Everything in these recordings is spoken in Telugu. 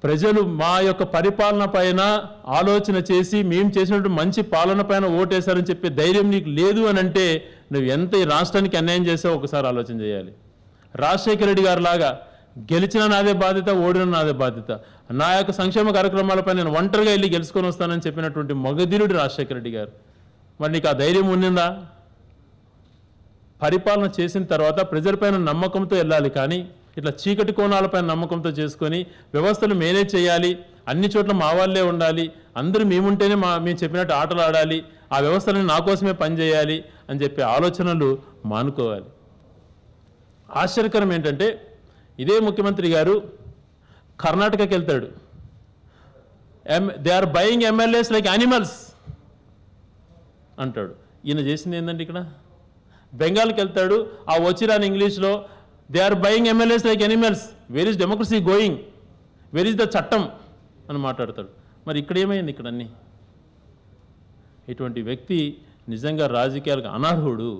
ప్రజలు మా యొక్క పరిపాలన పైన ఆలోచన చేసి మేము చేసినటువంటి మంచి పాలన పైన ఓటేశారని చెప్పే ధైర్యం నీకు లేదు అని అంటే నువ్వు ఎంత ఈ రాష్ట్రానికి అన్యాయం చేసావో ఒకసారి ఆలోచన చేయాలి రాజశేఖర రెడ్డి గారు లాగా గెలిచిన నాదే బాధ్యత ఓడిన నాదే బాధ్యత నా యొక్క సంక్షేమ కార్యక్రమాలపై నేను ఒంటరిగా వెళ్ళి గెలుచుకొని వస్తానని చెప్పినటువంటి మగధీరుడు రాజశేఖర రెడ్డి గారు మరి నీకు ఆ ధైర్యం ఉండిందా పరిపాలన చేసిన తర్వాత ప్రజలపైన నమ్మకంతో వెళ్ళాలి కానీ ఇట్లా చీకటి కోణాలపైన నమ్మకంతో చేసుకొని వ్యవస్థను మేనేజ్ చేయాలి అన్ని చోట్ల మా వాళ్ళే ఉండాలి అందరూ మేముంటేనే మా మేము చెప్పినట్టు ఆటలు ఆడాలి ఆ వ్యవస్థలను నా కోసమే పనిచేయాలి అని చెప్పే ఆలోచనలు మానుకోవాలి ఆశ్చర్యకరం ఏంటంటే ఇదే ముఖ్యమంత్రి గారు కర్ణాటకకి వెళ్తాడు um they are buying MLAs like animals అంటాడు ఈయన చేసింది ఏంటంటే ఇక్కడ బెంగాల్కి వెళ్తాడు ఆ వచ్చిరాని ఇంగ్లీష్లో they are buying MLAs like animals where is democracy going where is the చట్టం అని మాట్లాడతాడు మరి ఇక్కడ ఏమైంది ఇక్కడ అన్నీ ఇటువంటి వ్యక్తి నిజంగా రాజకీయాలకు అనర్హుడు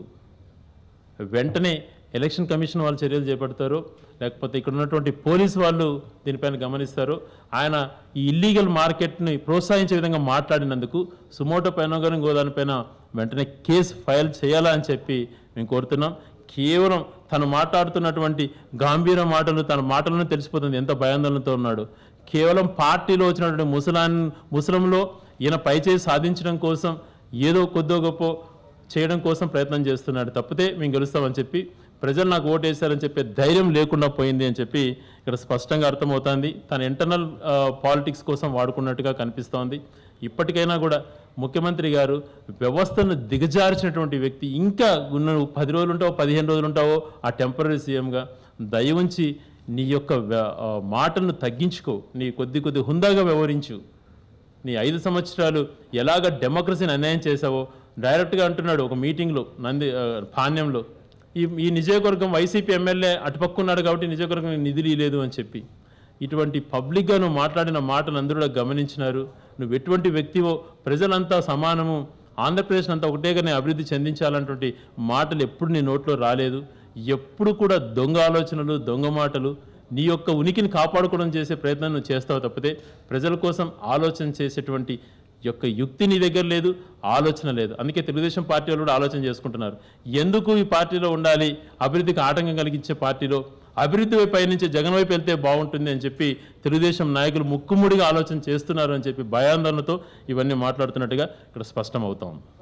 వెంటనే ఎలక్షన్ కమిషన్ వాళ్ళు చర్యలు చేపడతారు లేకపోతే ఇక్కడ ఉన్నటువంటి పోలీసు వాళ్ళు దీనిపైన గమనిస్తారు ఆయన ఈ ఇల్లీగల్ మార్కెట్ని ప్రోత్సహించే విధంగా మాట్లాడినందుకు సుమోటో పైన కానీ ఇంకో దానిపైన వెంటనే కేసు ఫైల్ చేయాలా అని చెప్పి మేము కోరుతున్నాం కేవలం తను మాట్లాడుతున్నటువంటి గంభీర మాటలు తన మాటలను తెలిసిపోతుంది ఎంత భయాందోళనతో ఉన్నాడు కేవలం పార్టీలో వచ్చినటువంటి ముసలాన్ ముసలంలో ఈయన పైచేసి సాధించడం కోసం ఏదో కొద్దో గొప్ప చేయడం కోసం ప్రయత్నం చేస్తున్నాడు తప్పితే మేము గెలుస్తామని చెప్పి ప్రజలు నాకు ఓటేశారని చెప్పే ధైర్యం లేకుండా పోయింది అని చెప్పి ఇక్కడ స్పష్టంగా అర్థమవుతోంది తన ఇంటర్నల్ పాలిటిక్స్ కోసం వాడుకున్నట్టుగా కనిపిస్తోంది ఇప్పటికైనా కూడా ముఖ్యమంత్రి గారు వ్యవస్థను దిగజార్చినటువంటి వ్యక్తి ఇంకా నువ్వు పది రోజులు ఉంటావో పదిహేను రోజులు ఉంటావో ఆ టెంపరీ సీఎంగా దయ ఉంచి నీ యొక్క వ్య- ఆ, మాటలను తగ్గించుకో నీ కొద్ది కొద్ది హుందాగా వ్యవహరించు నీ ఐదు సంవత్సరాలు ఎలాగ డెమోక్రసీని అన్యాయం చేశావో డైరెక్ట్గా అంటున్నాడు ఒక మీటింగ్లో నంది ఆ, పాణ్యంలో ఈ ఈ నియోజకవర్గం వైసీపీ ఎమ్మెల్యే అటుపక్కున్నాడు కాబట్టి నియోజకవర్గం నిధులు లేదు అని చెప్పి ఇటువంటి పబ్లిక్గా నువ్వు మాట్లాడిన మాటలు అందరూ కూడా గమనించినారు నువ్వు ఎటువంటి వ్యక్తివో ప్రజలంతా సమానము ఆంధ్రప్రదేశ్ అంతా ఒకటేగానే అభివృద్ధి చెందించాలన్నటువంటి మాటలు ఎప్పుడు నీ నోట్లో రాలేదు ఎప్పుడు కూడా దొంగ ఆలోచనలు దొంగ మాటలు నీ యొక్క ఉనికిని కాపాడుకోవడం చేసే ప్రయత్నం నువ్వు చేస్తావు తప్పితే ప్రజల కోసం ఆలోచన చేసేటువంటి యొక్క యుక్తి నీ దగ్గర లేదు ఆలోచన లేదు అందుకే తెలుగుదేశం పార్టీ వాళ్ళు కూడా ఆలోచన చేసుకుంటున్నారు ఎందుకు ఈ పార్టీలో ఉండాలి అభివృద్ధికి ఆటంకం కలిగించే పార్టీలో అభివృద్ధి వైపు పయనించే జగన్ వైపు వెళ్తే బాగుంటుంది అని చెప్పి తెలుగుదేశం నాయకులు ముక్కుముడిగా ఆలోచన చేస్తున్నారు అని చెప్పి భయాందోళనతో ఇవన్నీ మాట్లాడుతున్నట్టుగా ఇక్కడ స్పష్టం అవుతా ఉంది